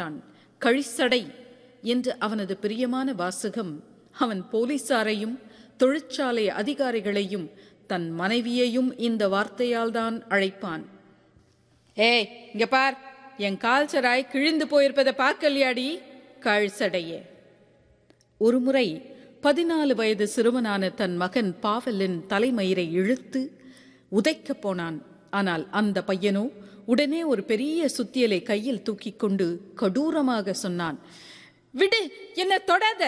மாட்டான் கழிசடை என்று அவனது பிரியமான வாசகம் அவன் போலீசாரையும் தொழிற்சாலை அதிகாரிகளையும் தன் மனைவியையும் இந்த வார்த்தையால் தான் அழைப்பான் ஏய் இங்க பார் என் கால்சராய் கிழிந்து போயிருப்பதை பார்க்கலையாடி கழ்சடையே ஒருமுறை பதினாலு வயது சிறுவனான தன் மகன் பாவலின் தலைமயிரை இழுத்து உதைக்கப் போனான் ஆனால் அந்த பையனோ உடனே ஒரு பெரிய சுத்தியலை கையில் தூக்கிக் கொண்டு கடூரமாக சொன்னான் விடு என்ன தொடாத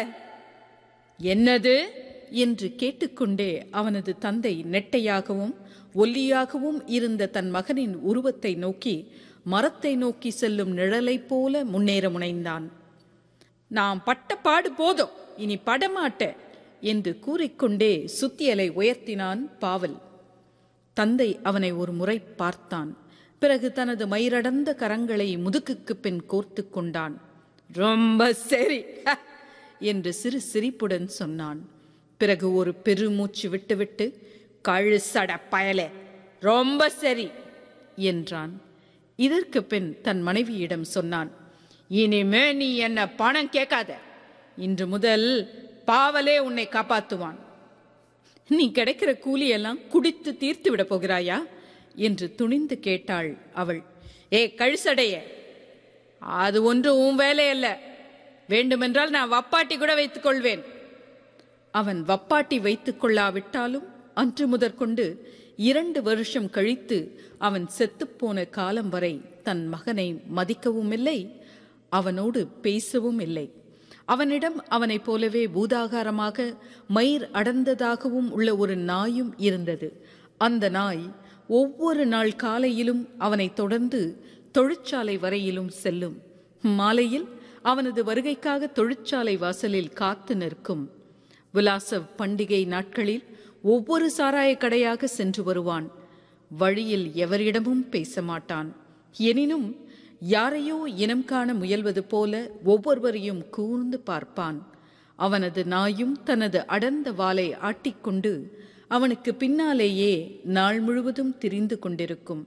என்னது என்று கேட்டுக்கொண்டே அவனது தந்தை நெட்டையாகவும் ஒல்லியாகவும் இருந்த தன் மகனின் உருவத்தை நோக்கி மரத்தை நோக்கி செல்லும் நிழலைப் போல முன்னேற முனைந்தான் நாம் பட்ட பாடு போதும் இனி படமாட்டேன் என்று கூறிக்கொண்டே சுத்தியலை உயர்த்தினான் பாவல் தந்தை அவனை ஒரு முறை பார்த்தான் பிறகு தனது மயிரடர்ந்த கரங்களை முதுகுக்கு பின் கோர்த்து கொண்டான் ரொம்ப சரி ஹ!" என்று சிறு சிரிப்புடன் சொன்னான் பிறகு ஒரு பெருமூச்சு விட்டுவிட்டு கழுசட பயலே ரொம்ப சரி என்றான் இதற்கு பின் தன் மனைவியிடம் சொன்னான் இனிமே நீ என்ன பணம் கேட்காத இன்று முதல் பாவலே உன்னை காப்பாத்துவான் நீ கிடைக்கிற கூலியெல்லாம் குடித்து தீர்த்து விட போகிறாயா என்று துணிந்து கேட்டாள் அவள் ஏ கழுசடைய அது ஒன்று உன் வேலையல்ல வேண்டுமென்றால் நான் வப்பாட்டி கூட வைத்துக் கொள்வேன் அவன் வப்பாட்டி வைத்துக் கொள்ளாவிட்டாலும் அன்று முதற்கொண்டு இரண்டு வருஷம் கழித்து அவன் செத்துப்போன காலம் வரை தன் மகனை மதிக்கவும் இல்லை அவனோடு பேசவும் இல்லை அவனிடம் அவனைப் போலவே பூதாகாரமாக மயிர் அடர்ந்ததாகவும் உள்ள ஒரு நாயும் இருந்தது அந்த நாய் ஒவ்வொரு நாள் காலையிலும் அவனை தொடர்ந்து தொழிற்சாலை வரையிலும் செல்லும் மாலையில் அவனது வருகைக்காக தொழிற்சாலை வாசலில் காத்து நிற்கும் விலாச பண்டிகை நாட்களில் ஒவ்வொரு சாராய கடையாக சென்று வருவான் வழியில் எவரிடமும் பேச மாட்டான் எனினும் யாரையோ இனம் காண முயல்வது போல ஒவ்வொருவரையும் கூர்ந்து பார்ப்பான் அவனது நாயும் தனது அடர்ந்த வாலை ஆட்டிக்கொண்டு அவனுக்கு பின்னாலேயே நாள் முழுவதும் திரிந்து கொண்டிருக்கும்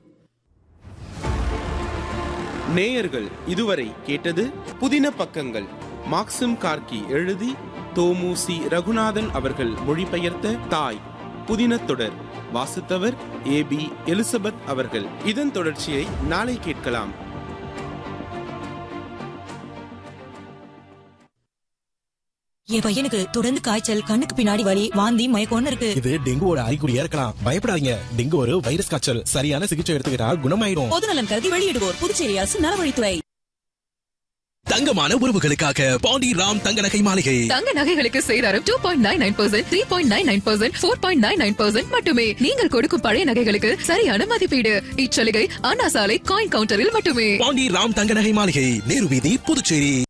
நேயர்கள் இதுவரை கேட்டது புதின பக்கங்கள் மாக்சிம் கார்கி எழுதி தோமுசி ரகுநாதன் அவர்கள் மொழிபெயர்த்த தாய் புதின தொடர் வாசித்தவர் ஏ பி எலிசபெத் அவர்கள் இதன் தொடர்ச்சியை நாளை கேட்கலாம் என் பையனுக்கு தொடர்ந்து காய்ச்சல் கண்ணுக்கு பின்னாடி வலி வாந்தி மயக்கம்னு இருக்கு இது டெங்குவோட அறிகுறியா இருக்கலாம் பயப்படாதீங்க டெங்கு ஒரு வைரஸ் காய்ச்சல் சரியான சிகிச்சை எடுத்துக்கிட்டா குணமாயிடும் பொதுநலன் கருதி வெளியிடுவோர் புதுச்சேரி அரசு நலவழித்துறை தங்கமான உறவுகளுக்காக பாண்டி ராம் தங்க நகை மாளிகை தங்க நகைகளுக்கு சேதாரம் two point nine nine percent three point nine nine percent four point nine nine percent மட்டுமே நீங்கள் கொடுக்கும் பழைய நகைகளுக்கு சரியான மதிப்பீடு இச்சலுகை அண்ணா சாலை காயின் கவுண்டரில் மட்டுமே பாண்டி ராம் தங்க நகை மாளிகை நேரு வீதி புதுச்சேரி